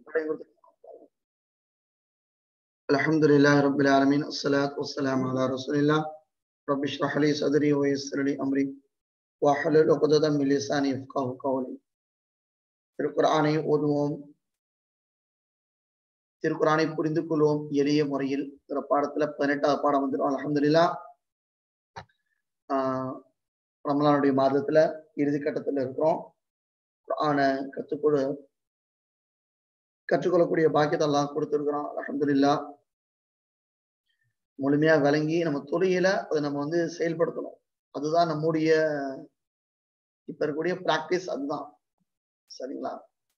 الحمد لله رب العالمين الصلاة والسلام على رسول الله رب اشرح لي صدري ويسر لي أمري واحلل عقدة من لساني يفقهوا قولي திருக்குறானை ஓதுவோம் திருக்குறானை புரிந்து கொள்வோம் எளிய முறையில் ஒரு பாடத்துல பதினெட்டாவது பாடம் வந்துடும் அலமதுல்லா ஆஹ் ரமலானுடைய மாதத்துல இறுதி கட்டத்துல இருக்கிறோம் குரானை கற்றுக்கொடு கற்றுக்கொள்ளக்கூடிய பாக்கியத்தை எல்லாம் கொடுத்துருக்குறோம் அலமதுல்லா முழுமையா விளங்கி நம்ம துறையில அதை நம்ம வந்து செயல்படுத்தணும் அதுதான் நம்முடைய இப்ப இருக்கக்கூடிய பிராக்டிஸ் அதுதான் சரிங்களா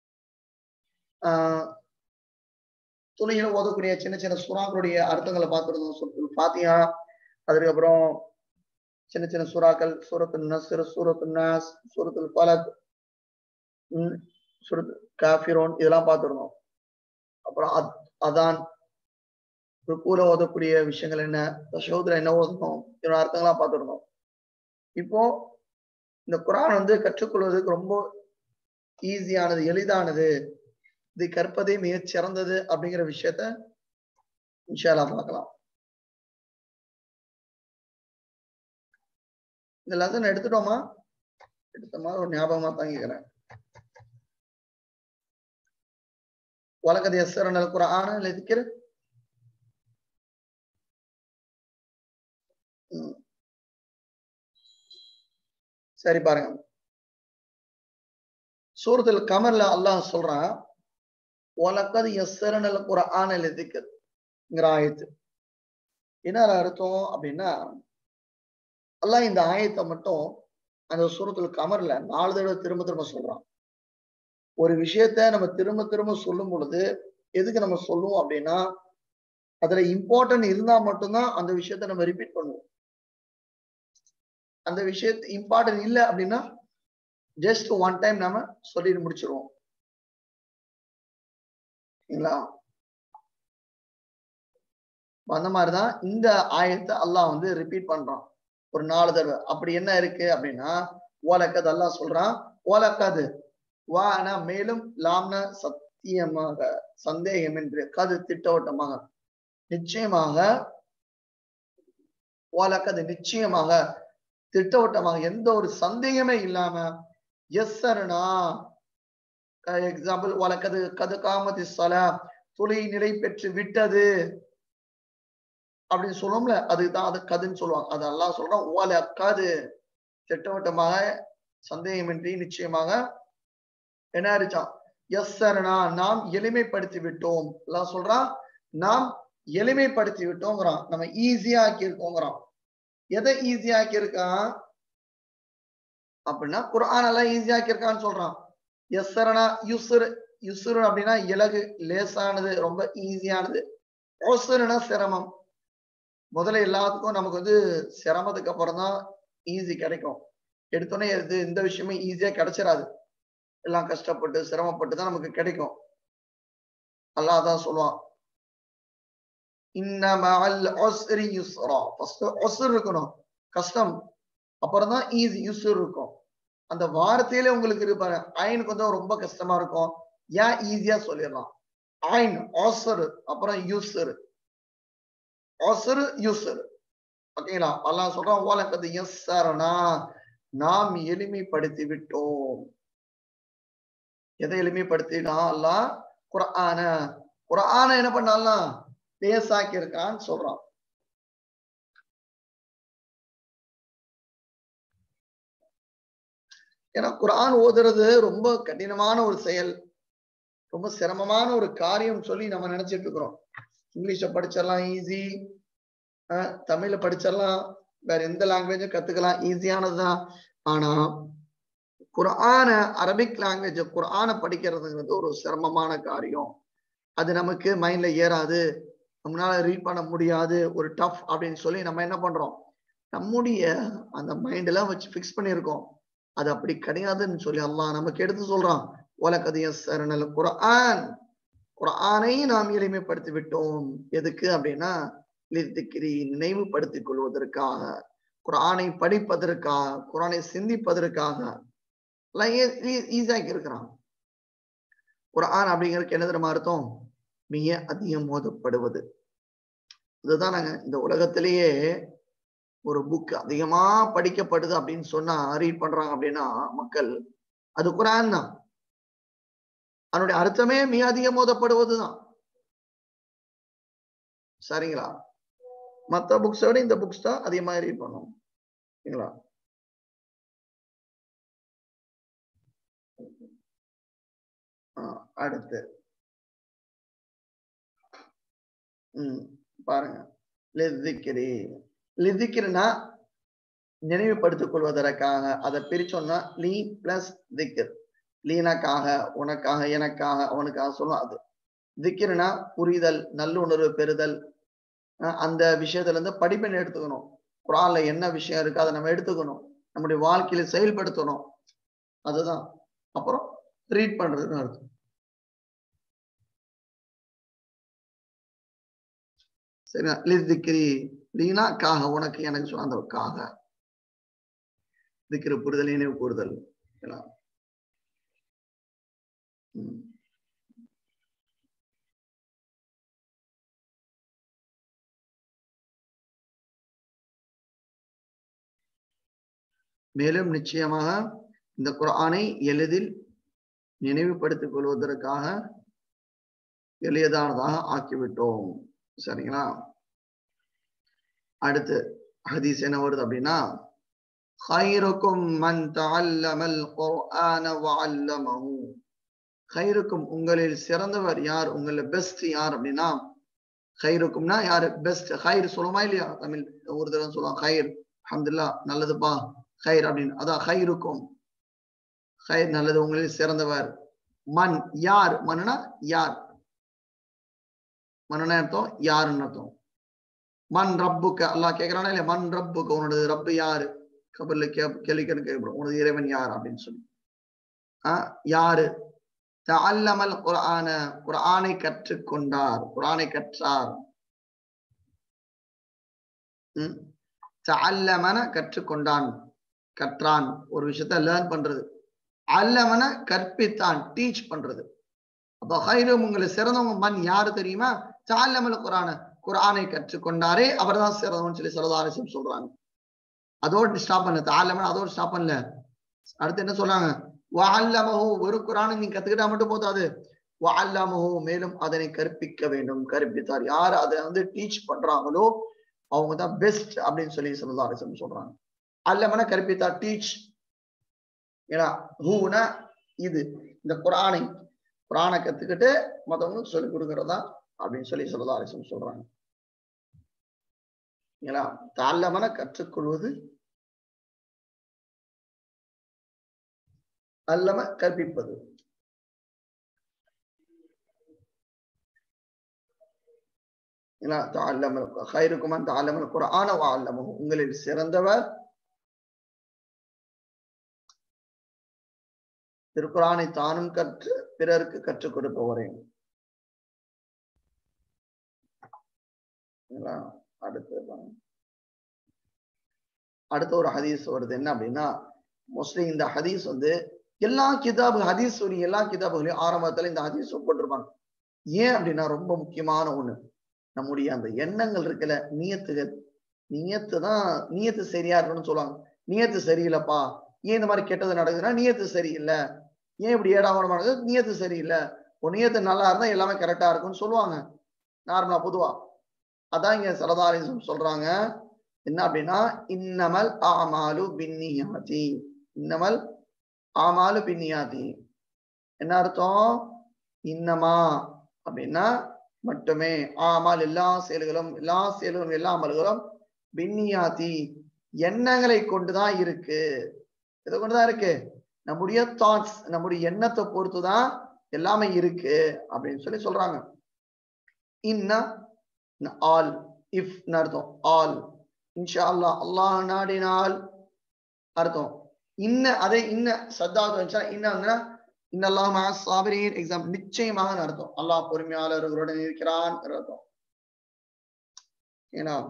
ஆஹ் துணையில ஓதக்கூடிய சின்ன சின்ன சுறாக்களுடைய அர்த்தங்களை பார்த்துருந்தோம் சொற்கள் பாத்தியா அதுக்கப்புறம் சின்ன சின்ன சுறாக்கள் சூரத்து நஸ்ர் சூரத்து நாஸ் சூரத்துல் பலக் சூரத் காஃபிரோன் இதெல்லாம் பார்த்துருந்தோம் அப்புறம் அத் அதான் ருக்கூல ஓதக்கூடிய விஷயங்கள் என்ன தசோதுல என்ன ஓதணும் இதோட அர்த்தங்கள்லாம் பார்த்துருந்தோம் இப்போ இந்த குரான் வந்து கற்றுக்கொள்வதற்கு ரொம்ப ஈஸியானது எளிதானது இது கற்பதே மிகச் சிறந்தது அப்படிங்கிற விஷயத்த இன்ஷாலா பார்க்கலாம் இந்த லெசன் எடுத்துட்டோமா எடுத்தோமா ஒரு ஞாபகமா தாங்கிக்கிறேன் வழக்கது எஸ்ஸரனல் குரான எழுதிக்கிற சரி பாருங்க சூரத்தில் கமர்ல அல்லாஹ் சொல்றான் உலக்கது எஸ்ஸரனல் குரான எழுதிக்கிற ஆயத்து என்ன அர்த்தம் அப்படின்னா அல்லாஹ் இந்த ஆயத்தை மட்டும் அந்த சூரத்தில் கமர்ல நாலு தடவை திரும்ப திரும்ப சொல்றான் ஒரு விஷயத்த நம்ம திரும்ப திரும்ப சொல்லும் பொழுது எதுக்கு நம்ம சொல்லுவோம் அப்படின்னா அதுல இம்பார்ட்டன்ட் இருந்தா மட்டும்தான் அந்த விஷயத்த நம்ம ரிப்பீட் பண்ணுவோம் அந்த விஷயத்து இம்பார்ட்டன்ட் இல்லை அப்படின்னா ஜஸ்ட் ஒன் டைம் நம்ம சொல்லிட்டு முடிச்சிருவோம் சரிங்களா அந்த மாதிரிதான் இந்த ஆயத்தை அல்லாஹ் வந்து ரிப்பீட் பண்றான் ஒரு நாலு தடவை அப்படி என்ன இருக்கு அப்படின்னா ஓலக்கது அல்லாஹ் சொல்றான் ஓலக்கது வானா மேலும் லாம்ன சத்தியமாக சந்தேகம் என்று கது திட்டவட்டமாக நிச்சயமாக ஓலக்கது நிச்சயமாக திட்டவட்டமாக எந்த ஒரு சந்தேகமே இல்லாம எஸ் சரணா எக்ஸாம்பிள் வழக்கது கது காமதி சல துளை நிலை பெற்று விட்டது அப்படின்னு சொல்லுவோம்ல அதுதான் அது கதுன்னு சொல்லுவாங்க அது எல்லாம் சொல்றோம் ஓல அக்காது திட்டவட்டமாக சந்தேகமின்றி நிச்சயமாக என்ன இருச்சான் எஸ் சரணா நாம் எளிமைப்படுத்தி விட்டோம் எல்லாம் சொல்றான் நாம் எளிமைப்படுத்தி விட்டோங்கிறான் நம்ம ஈஸியா ஆக்கி இருக்கோங்கிறான் எதை ஈஸியா ஆக்கி இருக்கான் அப்படின்னா குரான் எல்லாம் ஈஸியா ஆக்கி இருக்கான்னு சொல்றான் எஸ் சரணா யுசுர் யுசுர் அப்படின்னா இலகு லேசானது ரொம்ப ஈஸியானது ஒசுருனா சிரமம் முதல்ல எல்லாத்துக்கும் நமக்கு வந்து சிரமத்துக்கு அப்புறம் தான் ஈஸி கிடைக்கும் எடுத்தோடனே இது இந்த விஷயமே ஈஸியா கிடைச்சிடாது எல்லாம் கஷ்டப்பட்டு சிரமப்பட்டு தான் நமக்கு கிடைக்கும் அல்லாஹ் தான் சொல்லுவான் இருக்கணும் கஷ்டம் அப்புறம் தான் ஈஸி யூஸ்ஃபுல் இருக்கும் அந்த வார்த்தையில உங்களுக்கு இருப்பாரு அயனுக்கு வந்து ரொம்ப கஷ்டமா இருக்கும் ஏன் ஈஸியா சொல்லிடலாம் ஆயின் ஆசர் அப்புறம் யூசர் ஆசர் யூசர் ஓகேங்களா அல்லாஹ் சொல்றான் ஓலக்கது எஸ் சாரனா நாம் எளிமைப்படுத்தி விட்டோம் எதை எளிமைப்படுத்தினா அல்லாஹ் குரான குரான என்ன பண்ணாலாம் லேசாக்கி இருக்கான்னு சொல்றான் ஏன்னா குரான் ஓதுறது ரொம்ப கடினமான ஒரு செயல் ரொம்ப சிரமமான ஒரு காரியம் சொல்லி நம்ம நினைச்சிட்டு இருக்கிறோம் இங்கிலீஷ படிச்சிடலாம் ஈஸி தமிழ்ல படிச்சிடலாம் வேற எந்த லாங்குவேஜும் கத்துக்கலாம் ஈஸியானதுதான் ஆனா குரான அரபிக் லாங்குவேஜ் குரான படிக்கிறதுங்கிறது ஒரு சிரமமான காரியம் அது நமக்கு மைண்ட்ல ஏறாது நம்மளால ரீட் பண்ண முடியாது ஒரு டஃப் அப்படின்னு சொல்லி நம்ம என்ன பண்றோம் நம்முடைய அந்த மைண்ட் எல்லாம் வச்சு ஃபிக்ஸ் பண்ணியிருக்கோம் அது அப்படி கிடையாதுன்னு சொல்லி அல்லாஹ் நமக்கு எடுத்து சொல்றான் உலகதிய சரணல் குரான் குரானை நாம் எளிமைப்படுத்தி விட்டோம் எதுக்கு அப்படின்னா லித்திக்கிரி நினைவுபடுத்திக் கொள்வதற்காக குரானை படிப்பதற்காக குரானை சிந்திப்பதற்காக எல்லாம் ஈஸியாக்கி இருக்கிறான் குரான் அப்படிங்கிறதுக்கு என்ன தெரியுமா அர்த்தம் மிக அதிகம் மோதப்படுவது இதுதான் நாங்க இந்த உலகத்திலேயே ஒரு புக் அதிகமா படிக்கப்படுது அப்படின்னு சொன்னா ரீட் பண்றாங்க அப்படின்னா மக்கள் அது குரான் தான் அதனுடைய அர்த்தமே மிக அதிகம் மோதப்படுவதுதான் சரிங்களா மத்த புக்ஸை விட இந்த புக்ஸ் தான் அதிகமா ரீட் பண்ணும் சரிங்களா அடுத்து உம் பாருங்க லித்திக்கிரி லித்திக்கிரினா நினைவுபடுத்திக் கொள்வதற்காக அதை பிரிச்சோம்னா லீ பிளஸ் திக்கர் லீனக்காக உனக்காக எனக்காக அவனுக்காக சொல்லுவோம் அது திக்கிர்னா புரிதல் நல்லுணர்வு பெறுதல் அந்த விஷயத்துல இருந்து படிப்பினை எடுத்துக்கணும் குரான்ல என்ன விஷயம் இருக்கு அதை நம்ம எடுத்துக்கணும் நம்முடைய வாழ்க்கையில செயல்படுத்தணும் அதுதான் அப்புறம் ரீட் பண்றதுன்னு அர்த்தம் சரிங்களா லித்திக்கிரி லீனா காக உனக்கு எனக்கு சொல்ல அந்த காக திக்கிற புரிதல் நினைவு கூறுதல் மேலும் நிச்சயமாக இந்த குரானை எளிதில் நினைவுபடுத்திக் கொள்வதற்காக எளியதானதாக ஆக்கிவிட்டோம் சரிங்களா அடுத்து ஹதீஸ் என்ன வருது அப்படின்னா ஹைருக்கும் மன் தஅல்லமல் குர்ஆன வஅல்லமஹு ஹைருக்கும் உங்களில் சிறந்தவர் யார் உங்களில் பெஸ்ட் யார் அப்படின்னா ஹைருக்கும்னா யாரு பெஸ்ட் ஹைர் சொல்லுமா இல்லையா தமிழ் ஒரு தடவை சொல்லுவாங்க ஹைர் அஹமதுல்லா நல்லதுப்பா ஹைர் அப்படின்னு அதான் ஹைருக்கும் ஹைர் நல்லது உங்களில் சிறந்தவர் மண் யார் மண்னா யார் மண்ணா அர்த்தம் யாருன்னு அர்த்தம் மண் ரப்புக்கு அல்லாஹ் கேட்கிறானா இல்லையா மண் ரப்புக்கு உன்னோட ரப்பு யாரு கபர்ல கே கேள்வி கேட்கப்படும் உனது இறைவன் யார் அப்படின்னு சொல்லி ஆஹ் யாரு தஅல்லமல் குர்ஆன குர்ஆனை கற்றுக்கொண்டார் குர்ஆனை கற்றார் உம் தஅல்லமன கற்றுக்கொண்டான் கற்றான் ஒரு விஷயத்த லேர்ன் பண்றது அல்லமன கற்பித்தான் டீச் பண்றது அப்ப ஹைரும் உங்களை சிறந்தவங்க மண் யாரு தெரியுமா தால்லமல் குரான குரானை கற்றுக்கொண்டாரே அவர் தான் சிறந்தவன் சொல்லி சரதாரிசம் சொல்றாங்க அதோடு ஸ்டாப் பண்ணல தால்லமன் அதோடு ஸ்டாப் பண்ணல அடுத்து என்ன சொல்றாங்க வால்லமஹோ ஒரு குரானை நீ கத்துக்கிட்டா மட்டும் போதாது வால்லமஹோ மேலும் அதனை கற்பிக்க வேண்டும் கற்பித்தார் யார் அதை வந்து டீச் பண்றாங்களோ அவங்க தான் பெஸ்ட் அப்படின்னு சொல்லி சரதாரிசம் சொல்றாங்க அல்லமன கற்பித்தார் டீச் ஏன்னா ஹூனா இது இந்த குரானை குரானை கத்துக்கிட்டு மத்தவங்களுக்கு சொல்லிக் கொடுக்கறதா அப்படின்னு சொல்லி சொல்லதாரிசம் சொல்றாங்க ஏன்னா தாழ்லமன கற்றுக்கொள்வது அல்லம கற்பிப்பது ஏன்னா தாழ்லமல் ஹைருக்குமன் தாழ்லமல் குரான வாழமோ உங்களில் சிறந்தவர் திருக்குறானை தானும் கற்று பிறருக்கு கற்றுக் கொடுப்பவரே அடுத்து அடுத்த ஒரு ஹதீஸ் வருது என்ன அப்படின்னா மோஸ்ட்லி இந்த ஹதீஸ் வந்து எல்லா கிதாபு ஹதீஸ் சொல்லி எல்லா கிதாபுகளையும் ஆரம்பத்துல இந்த ஹதீஸ் போட்டிருப்பாங்க ஏன் அப்படின்னா ரொம்ப முக்கியமான ஒண்ணு நம்முடைய அந்த எண்ணங்கள் இருக்குல்ல நியத்துகள் நியத்து தான் நியத்து சரியா இருக்கணும்னு சொல்லுவாங்க நியத்து சரியில்லைப்பா ஏன் இந்த மாதிரி கெட்டது நடக்குதுன்னா நியத்து சரியில்லை ஏன் இப்படி ஏடாவணமானது நியத்து சரியில்லை உன் நியத்து நல்லா இருந்தா எல்லாமே கரெக்டா இருக்கும்னு சொல்லுவாங்க நார்மலா பொதுவா அதான் இங்க சரதாரிசம் சொல்றாங்க என்ன அப்படின்னா இன்னமல் ஆமாலு பின்னியாதி இன்னமல் ஆமாலு பின்னியாதி என்ன அர்த்தம் இன்னமா அப்படின்னா மட்டுமே ஆமால் எல்லா செயல்களும் எல்லா செயல்களும் எல்லா அமல்களும் பின்னியாதி எண்ணங்களை கொண்டுதான் இருக்கு இதை கொண்டுதான் இருக்கு நம்முடைய தாட்ஸ் நம்முடைய எண்ணத்தை பொறுத்துதான் எல்லாமே இருக்கு அப்படின்னு சொல்லி சொல்றாங்க இன்ன ஆல் இஃப் அர்த்தம் ஆல் இன்ஷா அல்லா அல்லாஹ் நாடினால் அர்த்தம் இன்ன அதே இன்ன சத்தாவது வந்துச்சா இன்ன இன்னெல்லாம் சாபரியின் எக்ஸாம் நிச்சயமாக அர்த்தம் அல்லாஹ் பொறுமையாளர்களுடன் இருக்கிறான் அர்த்தம் ஏன்னா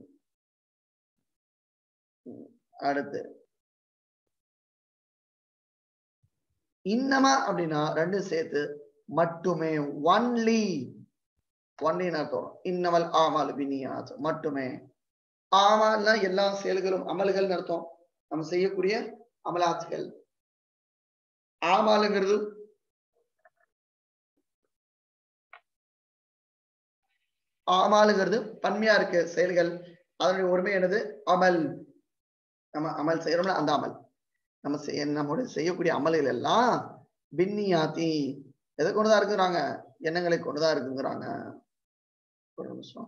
அடுத்து இன்னமா அப்படின்னா ரெண்டும் சேர்த்து மட்டுமே ஒன்லி ஒன்லின்னு அர்த்தம் இன்னமல் ஆமால் பினியாத் மட்டுமே ஆமால்னா எல்லா செயல்களும் அமல்கள் அர்த்தம் நம்ம செய்யக்கூடிய அமலாத்துகள் ஆமாலுங்கிறது ஆமாலுங்கிறது பன்மையா இருக்கு செயல்கள் அதனுடைய ஒருமை என்னது அமல் நம்ம அமல் செய்யறோம்ல அந்த அமல் நம்ம செய்ய நம்முடைய செய்யக்கூடிய அமல்கள் எல்லாம் பின்னியாத்தி எதை கொண்டுதான் இருக்குறாங்க எண்ணங்களை கொண்டுதான் இருக்குங்கிறாங்க ஒரு நிமிஷம்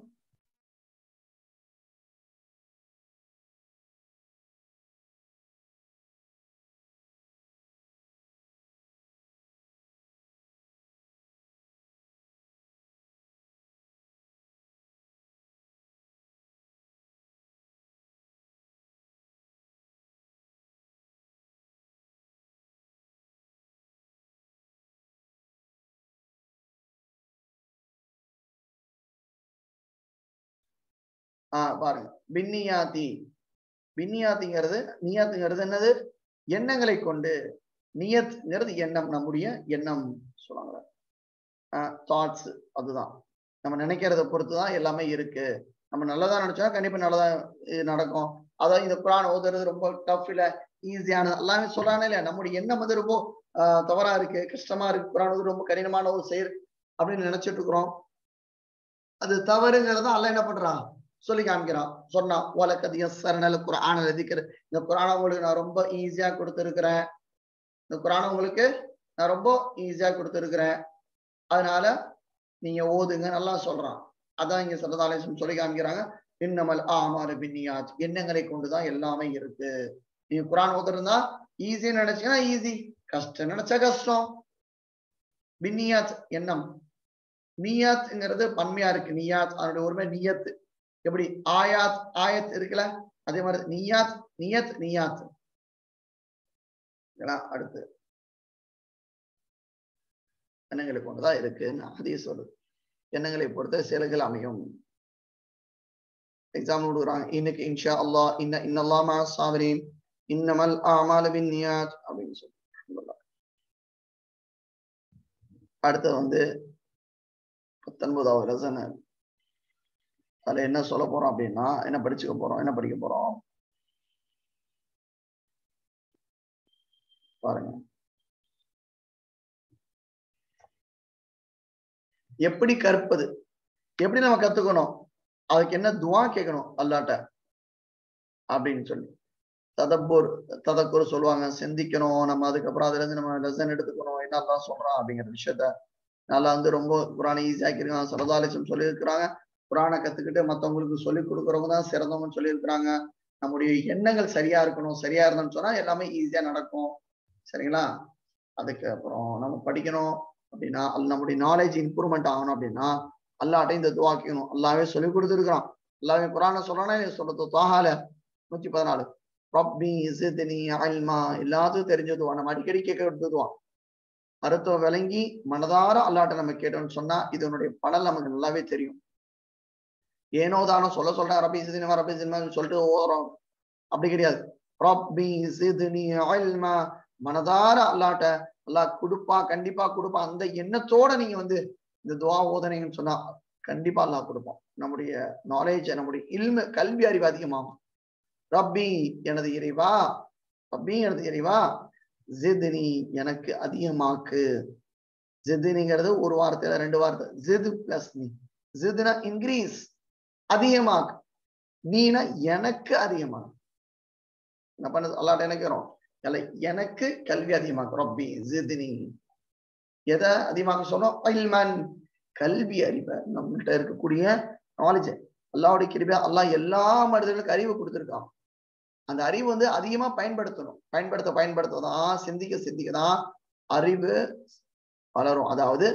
ஆஹ் பாருங்க பின்னியாத்தி பின்னியாத்திங்கிறது நியாத்துங்கிறது என்னது எண்ணங்களை கொண்டு நியத்ங்கிறது எண்ணம் நம்முடைய எண்ணம் சொல்லுவாங்க தாட்ஸ் அதுதான் நம்ம நினைக்கிறத பொறுத்து தான் எல்லாமே இருக்கு நம்ம நல்லதா நினைச்சா கண்டிப்பா நல்லதா இது நடக்கும் அதான் இந்த குரான் ஓதுறது ரொம்ப டஃப் இல்ல ஈஸியானது எல்லாமே சொல்றானே இல்லையா நம்முடைய எண்ணம் வந்து ரொம்ப ஆஹ் தவறா இருக்கு கஷ்டமா இருக்கு குரான் வந்து ரொம்ப கடினமான ஒரு செயல் அப்படின்னு நினைச்சிட்டு இருக்கிறோம் அது தவறுங்கிறத அல்ல என்ன பண்றான் சொல்லி காமிக்கிறான் சொன்னா உலகதிய சரணல் குரான் எழுதிக்கிற இந்த குரானை உங்களுக்கு நான் ரொம்ப ஈஸியா கொடுத்துருக்கிறேன் இந்த குரானை உங்களுக்கு நான் ரொம்ப ஈஸியா கொடுத்துருக்கிறேன் அதனால நீங்க ஓதுங்க நல்லா சொல்றான் அதான் இங்க சரதாலேசம் சொல்லி காமிக்கிறாங்க இன்னமல் ஆமாறு பின்னியாத் எண்ணங்களை கொண்டுதான் எல்லாமே இருக்கு நீங்க குரான் ஓதுறதா ஈஸியா நினைச்சீங்கன்னா ஈஸி கஷ்டம் நினைச்சா கஷ்டம் பின்னியாத் எண்ணம் நியாத்ங்கிறது பன்மையா இருக்கு நியாத் அதனுடைய ஒருமை நியத்து எப்படி ஆயாத் ஆயத் இருக்குல்ல அதே மாதிரி நியாத் நியத் நியாத் அடுத்து எண்ணங்களை கொண்டுதான் இருக்கு அதே சொல்லுது எண்ணங்களை பொறுத்த செயல்கள் அமையும் எக்ஸாம்பிள் கொடுக்குறாங்க இன்னைக்கு இன்ஷா அல்லா இன்ன இன்னல்லாமா சாவரீன் இன்னமல் ஆமால பின் நியாத் அப்படின்னு சொல்லி அடுத்து வந்து பத்தொன்பதாவது ரசனை அதுல என்ன சொல்ல போறோம் அப்படின்னா என்ன படிச்சுக்க போறோம் என்ன படிக்க போறோம் பாருங்க எப்படி கற்பது எப்படி நம்ம கத்துக்கணும் அதுக்கு என்ன துவா கேட்கணும் அல்லாட்ட அப்படின்னு சொல்லி ததப்பூர் ததக்கூர் சொல்லுவாங்க சிந்திக்கணும் நம்ம அதுக்கப்புறம் அதுல இருந்து நம்ம லெசன் எடுத்துக்கணும் என்னெல்லாம் சொல்றான் அப்படிங்கிற விஷயத்த நல்லா வந்து ரொம்ப குரான ஈஸியாக்கிருக்காங்க சரதாலிசம் சொல்லியிருக்கிறாங்க குரானை கத்துக்கிட்டு மத்தவங்களுக்கு சொல்லி கொடுக்குறவங்க தான் சிறந்தவங்கன்னு சொல்லியிருக்கிறாங்க நம்முடைய எண்ணங்கள் சரியா இருக்கணும் சரியா இருந்தோம்னு சொன்னா எல்லாமே ஈஸியா நடக்கும் சரிங்களா அதுக்கு அப்புறம் நம்ம படிக்கணும் அப்படின்னா அது நம்முடைய நாலேஜ் இம்ப்ரூவ்மெண்ட் ஆகணும் அப்படின்னா அல்லாட்டையும் இந்த துவாக்கணும் அல்லாவே சொல்லி கொடுத்துருக்கான் எல்லாமே குரான சொல்றானே சொல்றது தோஹால நூத்தி பதினாலு ரப்பி இசுதினி அல்மா எல்லாத்துக்கும் தெரிஞ்சதுவா நம்ம அடிக்கடி கேட்க எடுத்ததுவான் அறுத்தம் விளங்கி மனதார அல்லாட்ட நம்ம கேட்டோம்னு சொன்னா இதனுடைய பலன் நமக்கு நல்லாவே தெரியும் ஏனோ தானோ சொல்ல சொல்றேன் ரப்பி சிதினிமா ரப்பி சினிமா சொல்லிட்டு ஓடுறோம் அப்படி கிடையாது ரப்பி சிதினி அல்மா மனதார அல்லாட்ட அல்லாஹ் கொடுப்பா கண்டிப்பா கொடுப்பா அந்த எண்ணத்தோட நீங்க வந்து இந்த துவா ஓதனைன்னு சொன்னா கண்டிப்பா அல்லாஹ் கொடுப்போம் நம்முடைய நாலேஜ் நம்முடைய இல்ம கல்வி அறிவு அதிகமாகும் ரப்பி எனது இறைவா ரப்பி எனது இறைவா ஜித்னி எனக்கு அதிகமாக்கு ஜித்னிங்கிறது ஒரு வார்த்தையில ரெண்டு வார்த்தை ஜித் பிளஸ் நீ ஜித்னா இன்க்ரீஸ் அதிகமாக்கு நீனா எனக்கு அதிகமாக என்ன பண்ணது அல்லாட்ட நினைக்கிறோம் அல்ல எனக்கு கல்வி அதிகமாக்கு ரப்பி ஜித்னி எதை அதிகமாக சொன்னோம் இல்மன் கல்வி அறிவை நம்மகிட்ட இருக்கக்கூடிய நாலேஜ் அல்லாவுடைய கிருபியா அல்லாஹ் எல்லா மனிதர்களுக்கும் அறிவு கொடுத்துருக்கான் அந்த அறிவு வந்து அதிகமா பயன்படுத்தணும் பயன்படுத்த பயன்படுத்ததான் சிந்திக்க சிந்திக்கதான் அறிவு வளரும் அதாவது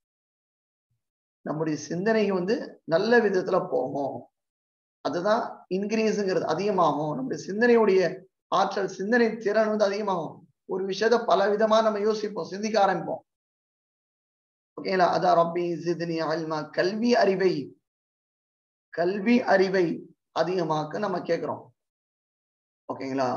நம்முடைய சிந்தனை வந்து நல்ல விதத்துல போகும் அதுதான் இன்க்ரீஸுங்கிறது அதிகமாகும் நம்முடைய சிந்தனையுடைய ஆற்றல் சிந்தனை திறன் வந்து அதிகமாகும் ஒரு விஷயத்த பல விதமா நம்ம யோசிப்போம் சிந்திக்க ஆரம்பிப்போம் ஓகேங்களா அதான் ரப்பி சிதினி அல்மா கல்வி அறிவை கல்வி அறிவை அதிகமாக்க நம்ம கேட்கிறோம் ஓகேங்களா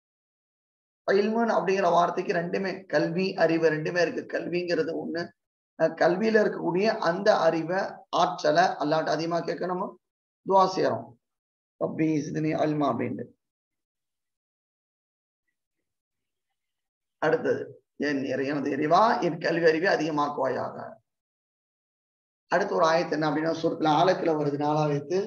இல்முன் அப்படிங்கிற வார்த்தைக்கு ரெண்டுமே கல்வி அறிவு ரெண்டுமே இருக்கு கல்விங்கிறது ஒண்ணு அஹ் கல்வியில இருக்கக்கூடிய அந்த அறிவை ஆற்றலை அல்லாட்ட அதிகமா கேட்கணுமோ துவா செய்யறோம் ரப்பி சிதனி அல்மா அப்படின்ட்டு அடுத்தது என் இறை- எனது இறைவா என் கல்வி அறிவை அதிகமாக்குவாயாக அடுத்த ஒரு ஆயத்து என்ன அப்படின்னா சூரத்துல ஆழத்துல வருது நாலாவது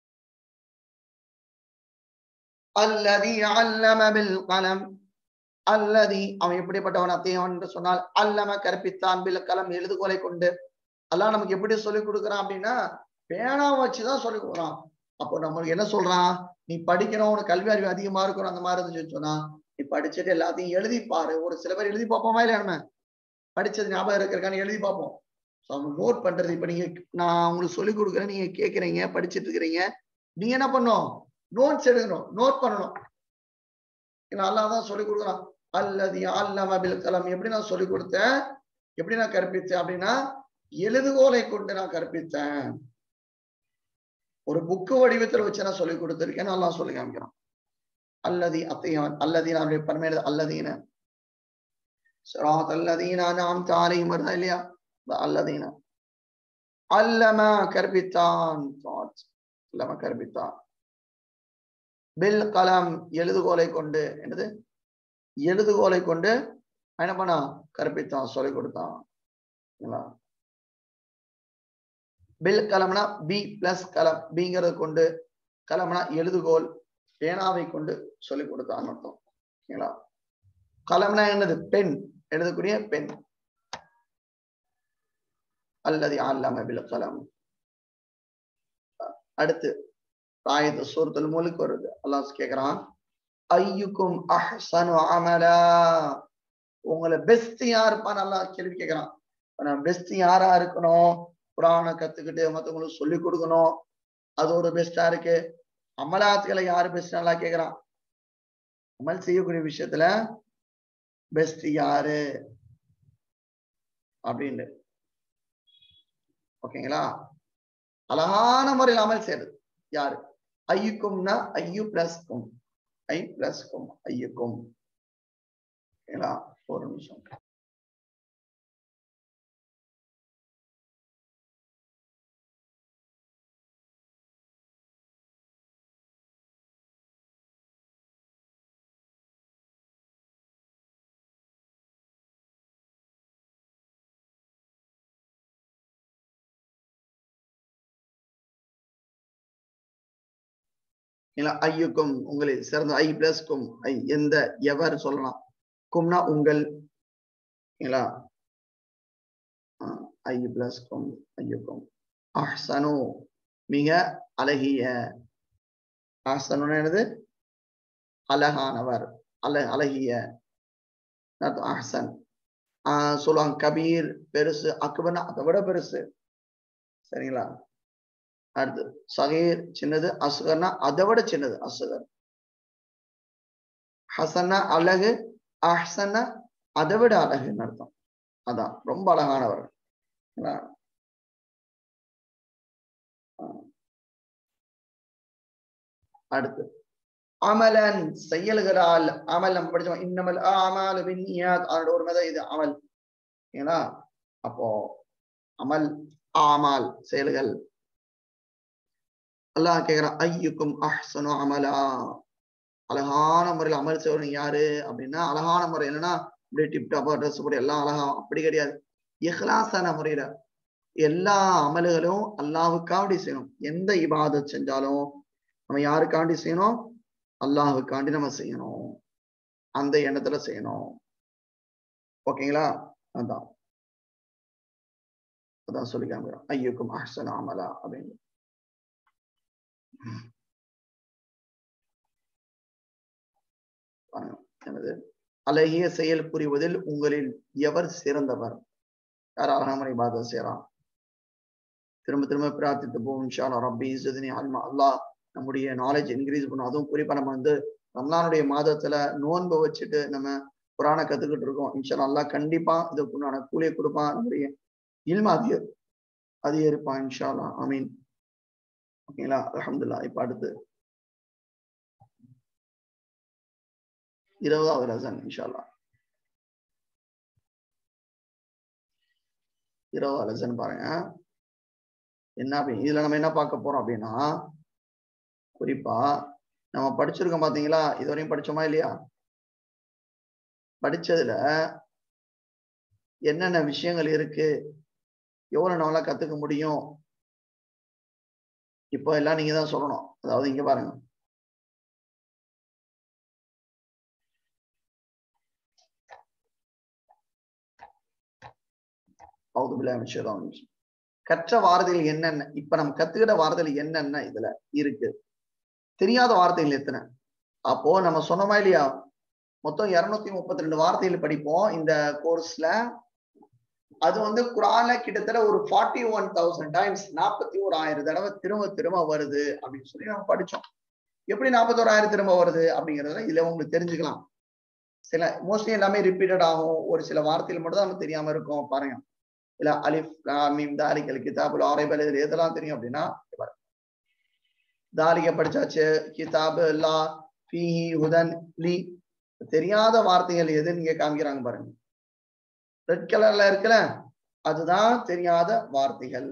அல்லதி அல்லம பில் கலம் அல்லதி அவன் எப்படிப்பட்டவன் அத்தையவன் என்று சொன்னால் அல்லம கற்பித்தான் பில் கலம் எழுதுகோலை கொண்டு அல்லாஹ் நமக்கு எப்படி சொல்லிக் கொடுக்குறான் அப்படின்னா பேனா வச்சுதான் சொல்லிக் கொடுக்குறான் அப்போ நம்மளுக்கு என்ன சொல்றான் நீ படிக்கணும் உனக்கு கல்வி அறிவு அதிகமா இருக்கணும் அந்த மாதிரி இருந்துச்சுன்னு சொன்னா நீ படிச்சுட்டு எல்லாத்தையும் எழுதி பாரு ஒரு சில பேர் எழுதி பார்ப்போமா இல்லையா நம்ம படிச்சது ஞாபகம் இருக்கிறக்கான்னு எழுதி பார்ப்போம் ஸோ அவங்க நோட் பண்றது இப்ப நீங்க நான் உங்களுக்கு சொல்லிக் கொடுக்குறேன் நீங்க கேட்குறீங்க படிச்சுட்டு இருக்கிறீங்க நீங்க என்ன பண்ணணும் நோட்ஸ் எடுக்கணும் நோட் பண்ணணும் நல்லா தான் சொல்லிக் கொடுக்குறான் அல்லது அல்லம பில் கலம் எப்படி நான் சொல்லிக் கொடுத்தேன் எப்படி நான் கற்பித்தேன் அப்படின்னா எழுதுகோலை கொண்டு நான் கற்பித்தேன் ஒரு புக்கு வடிவத்தில் வச்சு நான் சொல்லிக் கொடுத்திருக்கேன் நல்லா சொல்லி காமிக்கிறான் அல்லதி அத்தையவன் அல்லதீன அவருடைய பன்மையில அல்லதீன சிராத் அல்லதீன நாம் தாலையும் வருதா இல்லையா இந்த அல்லதீன அல்லம கற்பித்தான் thoughts. அல்லம கற்பித்தான் பில் கலம் எழுதுகோலை கொண்டு என்னது எழுதுகோலை கொண்டு என்ன பண்ணா கற்பித்தான் சொல்லிக் கொடுத்தான் சரிங்களா? பில் கலம்னா பி பிளஸ் கலம் பிங்கிறத கொண்டு கலம்னா எழுதுகோல் பேனாவை கொண்டு சொல்லிக் கொடுத்தான் அர்த்தம் ஓகேங்களா கலம்னா என்னது பெண் எழுதக்கூடிய பெண் அல்லது அல்லம பில் கலம் அடுத்து ஆயத்து சூரத்துல் முலுக்கு வருது அல்லாஹ் கேக்குறான் ஐயுக்கும் அஹ்சனு அமலா உங்களை பெஸ்ட் யாருப்பான்னு அல்லாஹ் கேள்வி கேக்குறான் நான் பெஸ்ட் யாரா இருக்கணும் குரானை கத்துக்கிட்டு மத்தவங்களுக்கு சொல்லி கொடுக்கணும் அது ஒரு பெஸ்டா இருக்கு அமலாத்துகளை யாரு பெஸ்ட் நல்லா கேக்குறான் அமல் செய்யக்கூடிய விஷயத்துல பெஸ்ட் யாரு அப்படின்னு ஓகேங்களா அழகான முறையில் அமல் செய்யறது யாரு ஐயுக்கும்னா ஐயு பிளஸ் கும் ஐ பிளஸ் கும் ஐயுக்கும் ஓகேங்களா ஒரு நிமிஷம் இல்ல ஐயுக்கும் உங்களில் சிறந்த ஐ பிளஸ் கும் ஐ எந்த எவர் சொல்லலாம் கும்னா உங்கள் இல்லா ஐ பிளஸ் கும் ஐயுக்கும் அஹ்சனு மிக அழகிய அஹ்சனு என்னது அழகானவர் அழ அழகிய அர்த்தம் அஹ்சன் ஆஹ் சொல்லுவாங்க கபீர் பெருசு அக்பர்னா அதை விட பெருசு சரிங்களா அடுத்து சகீர் சின்னது அசுகர்னா அதை விட சின்னது அசுகர் ஹசன்னா அழகு அஹ்சன்னா அதை விட அழகுன்னு அர்த்தம் அதான் ரொம்ப அழகானவர் சரிங்களா? ஆ. அடுத்து அமலன் செயல்களால் அமல் நம்ம படிச்சோம் இன்னமல் அமல் பின்னியாத் அதோட ஒரு மதம் இது அமல் ஏன்னா அப்போ அமல் ஆமால் செயல்கள் அல்லாஹ் கேக்குறான் ஐயுக்கும் அஹ்சனு அமலா அழகான முறையில் அமல் செய்வன் யாரு அப்படின்னா அழகான முறை என்னன்னா அப்படியே டிப்டாப்பா ட்ரெஸ் போட்டு எல்லாம் அழகா அப்படி கிடையாது இஹ்லாசான முறையில எல்லா அமல்களும் அல்லாஹுக்காண்டி செய்யணும் எந்த இபாதத் செஞ்சாலும் நம்ம யாருக்காண்டி செய்யணும் அல்லாஹுக்காண்டி நம்ம செய்யணும் அந்த எண்ணத்துல செய்யணும் ஓகேங்களா அதான் அதான் சொல்லி காமிக்கிறோம் ஐயுக்கும் அஹ்சன் அமலா அப்படின்னு பாருங்க, என்னது அழகிய செயல் புரிவதில் உங்களில் எவர் சிறந்தவர் யார் அழகாமனை பாத செய்யறான் திரும்ப திரும்ப பிரார்த்தித்து போவோம் இன்ஷா அல்லாஹ் ரப்பி இஸ்ஸத்னி அல்மா அல்லாஹ் நம்முடைய நாலேஜ் இன்க்ரீஸ் பண்ணும் அதுவும் குறிப்பா நம்ம வந்து ரம்லானுடைய மாதத்துல நோன்பு வச்சுட்டு நம்ம குரானை கத்துக்கிட்டு இருக்கோம் இன்ஷா அல்லாஹ் அல்லாஹ் கண்டிப்பா இதுக்குண்டான கூலியை கொடுப்பான் நம்முடைய இல்ம அதிக அதிகரிப்பான் இன்ஷா அல்லாஹ் ஆமீன் ஓகேங்களா அல்ஹம்துலில்லாஹ் இப்ப அடுத்து இருபதாவது ரசன் இன்ஷா அல்லாஹ் இருபது லெசன் பாருங்க என்ன அப்படி இதுல நம்ம என்ன பார்க்க போறோம் அப்படின்னா குறிப்பா நம்ம படிச்சிருக்கோம் பாத்தீங்களா இதுவரையும் படிச்சோமா இல்லையா படிச்சதுல என்னென்ன விஷயங்கள் இருக்கு எவ்வளவு நம்மளால கத்துக்க முடியும் இப்போ எல்லாம் நீங்க தான் சொல்லணும் அதாவது இங்க பாருங்க அவுது பில்லாஹி மினஷ் ஷைத்தானிர் ரஜீம். கற்ற வார்த்தைகள் என்னென்ன இப்ப நம்ம கத்துக்கிட்ட வார்த்தைகள் என்னென்ன இதுல இருக்கு தெரியாத வார்த்தைகள் எத்தனை அப்போ நம்ம சொன்னோமா இல்லையா மொத்தம் இருநூத்தி முப்பத்தி ரெண்டு வார்த்தைகள் படிப்போம் இந்த கோர்ஸ்ல அது வந்து குரான்ல கிட்டத்தட்ட ஒரு ஃபார்ட்டி ஒன் தௌசண்ட் டைம்ஸ் நாற்பத்தி ஒரு ஆயிரம் தடவை திரும்ப திரும்ப வருது அப்படின்னு சொல்லி நம்ம படிச்சோம் எப்படி நாற்பத்தோராயிரம் திரும்ப வருது அப்படிங்கறத இதுல உங்களுக்கு தெரிஞ்சுக்கலாம் சில மோஸ்ட்லி எல்லாமே ரிப்பீட்டட் ஆகும் ஒரு சில வார்த்தைகள் மட்டும் தான் நமக்கு தெரியாம இருக்கும் பாருங்க இல்ல அலிஃப் லாம், மீம் தாரிக்கல் கிதாபுல் ஆரைபல் இது எதெல்லாம் தெரியும் அப்படின்னா இங்க பாருங்க. தாரிக படிச்சாச்சு கிதாபு லா ஃபீஹி ஹுதன் லி தெரியாத வார்த்தைகள் எதுன்னு இங்க காமிக்கிறாங்க பாருங்க ரெட் கலர்ல இருக்குல்ல அதுதான் தெரியாத வார்த்தைகள்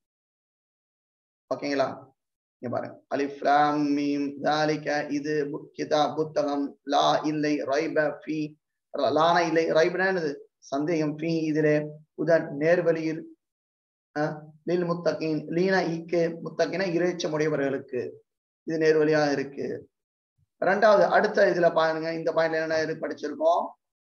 ஓகேங்களா இங்க பாருங்க அலிஃப் லாம் மீம் தாலிக இது பு- கிதாப் புத்தகம் லா இல்லை ரைப ஃபீ லானா இல்லை ரைபனா என்னது சந்தேகம் ஃபீ இதிலே உதன் நேர்வழியில் அஹ், லில் முத்தகின் லீனா ஈக்கு முத்தகின இறைச்சமுடையவர்களுக்கு இது நேர்வழியா இருக்கு ரெண்டாவது அடுத்த இதுல பாருங்க இந்த பாயிண்ட்ல என்ன இருக்கு படிச்சிருக்கோம்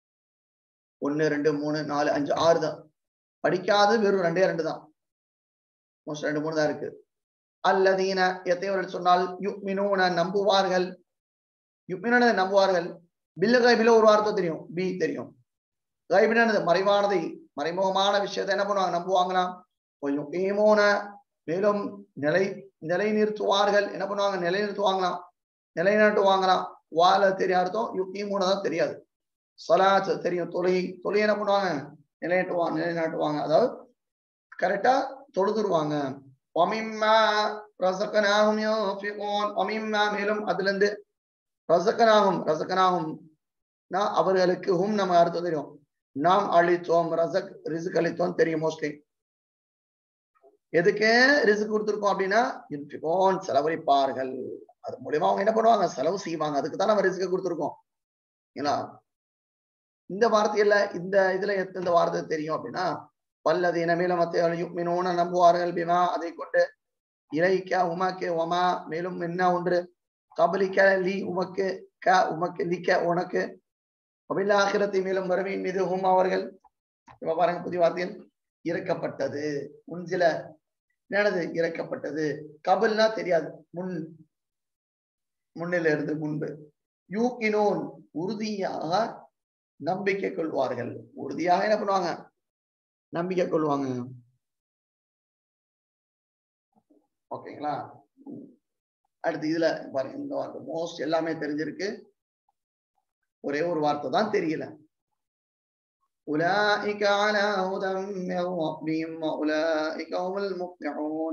ஒன்னு ரெண்டு மூணு நாலு அஞ்சு ஆறு தான் படிக்காது வெறும் ரெண்டே ரெண்டு தான் மோஸ்ட் ரெண்டு மூணு தான் இருக்கு அல்லதீன எத்தையவர்கள் சொன்னால் யுக்மினூன நம்புவார்கள் யுக்மினூன நம்புவார்கள் பில்லு கைபில ஒரு வார்த்தை தெரியும் பி தெரியும் கைபினது மறைவானதை மறைமுகமான விஷயத்தை என்ன பண்ணுவாங்க நம்புவாங்களாம் கொஞ்சம் ஏமோன மேலும் நிலை நிலை நிறுத்துவார்கள் என்ன பண்ணுவாங்க நிலை நிறுத்துவாங்களாம் நிலைநாட்டுவாங்களாம் வாழ தெரியாத அர்த்தம் யுக்திமூன தான் தெரியாது சலாத் தெரியும் தொழுகை தொழுகை என்ன பண்ணுவாங்க நிலைநாட்டுவாங்க நிலைநாட்டுவாங்க அதாவது கரெக்டா தொழுதுருவாங்க ஒமிம்மா ரசக்கனாகும் யோஃபிகூன் ஒமிம்மா மேலும் அதுல இருந்து ரசக்கனாகும் ரசக்கனாகும் நான் அவர்களுக்கு ஹும் நம்ம அர்த்தம் தெரியும் நாம் அளித்தோம் ரசக் ரிசுக் அளித்தோம் தெரியும் மோஸ்ட்லி எதுக்கு ரிசுக் கொடுத்துருக்கோம் அப்படின்னா யுன்ஃபிகூன் செலவழிப்பார்கள் அது மூலியமா அவங்க என்ன பண்ணுவாங்க செலவு செய்வாங்க அதுக்கு தான் நம்ம ரிஸ்க் கொடுத்துருக்கோம் ஏன்னா இந்த வார்த்தையில இந்த இதுல எத்தனை வார்த்தை தெரியும் அப்படின்னா பல்லது இனமேல மத்த யுக்மினூன நம்புவார்கள் பிமா அதை கொண்டு இலைக்க உமக்கு ஒமா மேலும் என்ன ஒன்று கபலிக்க லி உமக்கு க உமக்கு லிக்க உனக்கு அபில் ஆகிரத்தை மேலும் வரவின் மீது ஹும் அவர்கள் இப்ப பாருங்க புதிய வார்த்தையில் இறக்கப்பட்டது முன்சில என்னது இறக்கப்பட்டது கபல்னா தெரியாது முன் முன்னில இருந்து முன்பு யூக்கினோன் உறுதியாக நம்பிக்கை கொள்வார்கள் உறுதியாக என்ன பண்ணுவாங்க நம்பிக்கை கொள்வாங்க ஓகேங்களா அடுத்து இதுல பாருங்க இந்த வார்த்தை மோஸ்ட் எல்லாமே தெரிஞ்சிருக்கு ஒரே ஒரு வார்த்தை தான் தெரியல أولئك على هدى من ربهم وأولئك هم المفلحون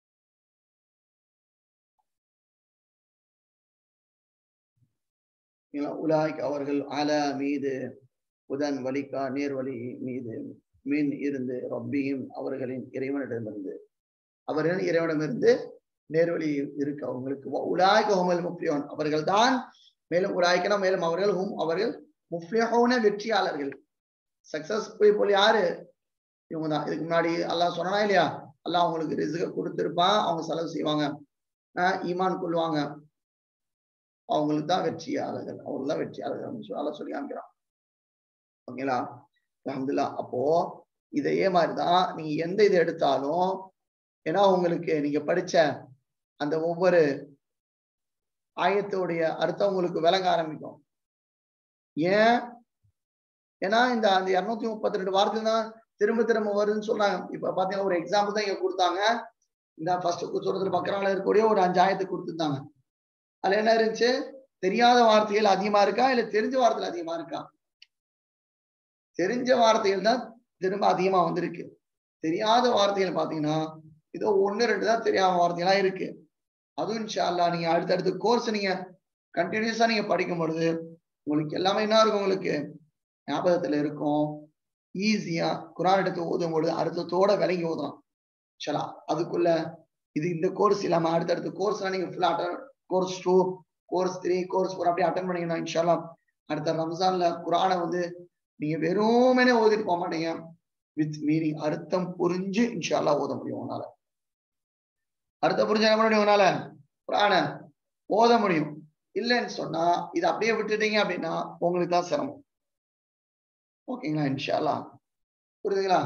உலாய்க் அவர்கள் அல மீது உதன் வலிக்கா நேர்வழி மீது மீன் இருந்து ரப்பியும் அவர்களின் இறைவனிடமிருந்து அவர்களின் இறைவனிடமிருந்து நேர்வழி இருக்கு அவங்களுக்கு உலாய்க்க ஹுமல் முஃப்ளியோன் அவர்கள் தான் மேலும் உலாய்க்கனா மேலும் அவர்கள் ஹும் அவர்கள் முஃப்ளியோன வெற்றியாளர்கள் சக்சஸ் போல் யாரு இவங்க தான் இதுக்கு முன்னாடி அல்லாஹ் சொன்னா இல்லையா அல்லாஹ் அவங்களுக்கு ரிசுக கொடுத்திருப்பான் அவங்க செலவு செய்வாங்க ஆஹ் ஈமான் கொள்வாங்க அவங்களுக்கு தான் வெற்றியாளர்கள் அவங்களுக்கு தான் வெற்றியாளர்கள் அப்படின்னு சொல்லி அல்லாஹ் சொல்லி காமிக்கிறான் ஓகேங்களா அல்ஹம்துலில்லா அப்போ இதே மாதிரிதான் நீங்க எந்த இது எடுத்தாலும் ஏன்னா உங்களுக்கு நீங்க படிச்ச அந்த ஒவ்வொரு ஆயத்தோடைய அர்த்தம் உங்களுக்கு விளங்க ஆரம்பிக்கும் ஏன் ஏன்னா இந்த அந்த இருநூத்தி முப்பத்தி ரெண்டு வார்த்தை தான் திரும்ப திரும்ப வருதுன்னு சொன்னாங்க இப்ப பாத்தீங்கன்னா ஒரு எக்ஸாம்பிள் தான் இங்க கொடுத்தாங்க இந்த ஃபர்ஸ்ட் சொல்றது பக்கரால இருக்கக்கூடிய ஒரு அஞ்சு ஆயத்தை கொடுத்துருந்தாங்க அதுல என்ன இருந்துச்சு தெரியாத வார்த்தைகள் அதிகமா இருக்கா இல்ல தெரிஞ்ச வார்த்தைகள் அதிகமா இருக்கா தெரிஞ்ச வார்த்தைகள் தான் திரும்ப அதிகமா வந்திருக்கு தெரியாத வார்த்தைகள் பாத்தீங்கன்னா இதோ ஒண்ணு ரெண்டு தான் தெரியாத வார்த்தைகளா இருக்கு அதுவும் இன்ஷால்லா நீங்க அடுத்தடுத்த கோர்ஸ் நீங்க கண்டினியூஸா நீங்க படிக்கும் பொழுது உங்களுக்கு எல்லாமே என்ன இருக்கும் உங்களுக்கு ஞாபகத்துல இருக்கும் ஈஸியா குரான் எடுத்து ஓதும் பொழுது அர்த்தத்தோட விளங்கி ஓதலாம் சலா அதுக்குள்ள இது இந்த கோர்ஸ் இல்லாம அடுத்தடுத்த கோர்ஸ்லாம் நீங்க ஃபுல்லா attend course two course three course four அப்படியே அட்டன் பண்ணீங்கன்னா இன்ஷால்லா அடுத்த ரம்ஜான்ல குரானை வந்து நீங்க வெறுமனே ஓதிட்டு போக மாட்டீங்க வித் மீனிங் அர்த்தம் புரிஞ்சு இன்ஷால்லா ஓத முடியும் உன்னால அர்த்தம் புரிஞ்சு என்ன பண்ண முடியும் உன்னால குரான ஓத முடியும் இல்லைன்னு சொன்னா இதை அப்படியே விட்டுட்டீங்க அப்படின்னா உங்களுக்கு தான் சிரமம் ஓகேங்களா இன்ஷால்லா புரியுதுங்களா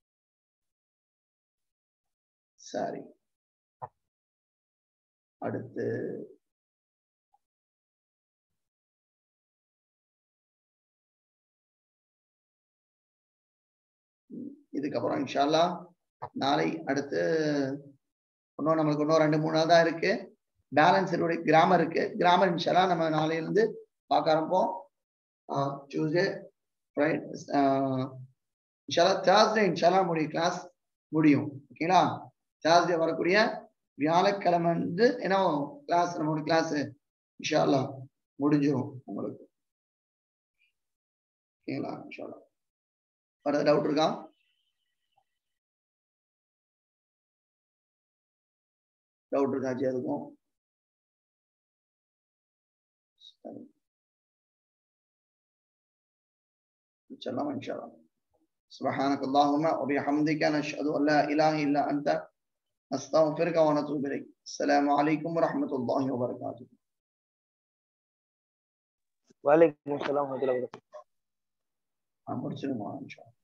சரி அடுத்து இதுக்கப்புறம் இன்ஷால்லா நாளை அடுத்து இன்னும் நம்மளுக்கு இன்னும் ரெண்டு மூணு நாள் தான் இருக்கு பேலன்ஸ் என்னுடைய கிராமர் இருக்கு கிராமர் இன்ஷால்லா நம்ம நாளையிலிருந்து பார்க்க ஆரம்பிப்போம் டியூஸ்டே ஃப்ரைடே இன்ஷால்லா தேர்ஸ்டே இன்ஷால்லா முடியும் கிளாஸ் முடியும் ஓகேங்களா தேர்ஸ்டே வரக்கூடிய வியாழக்கிழமை வந்து என்ன கிளாஸ் நம்மளோட கிளாஸ் இன்ஷால்லா முடிஞ்சிடும் உங்களுக்கு ஓகேங்களா இன்ஷால்லா வேற டவுட் இருக்கா டவுட் இருக்கா ஜி அதுக்கும் சரி سلام إن شاء الله سبحانك اللهم وبحمدك نشهد أن لا إله إلا أنت نستغفرك ونتوب إليك السلام عليكم ورحمة الله وبركاته وعليكم السلام ورحمة الله وبركاته முடிச்சிருமா இன்ஷா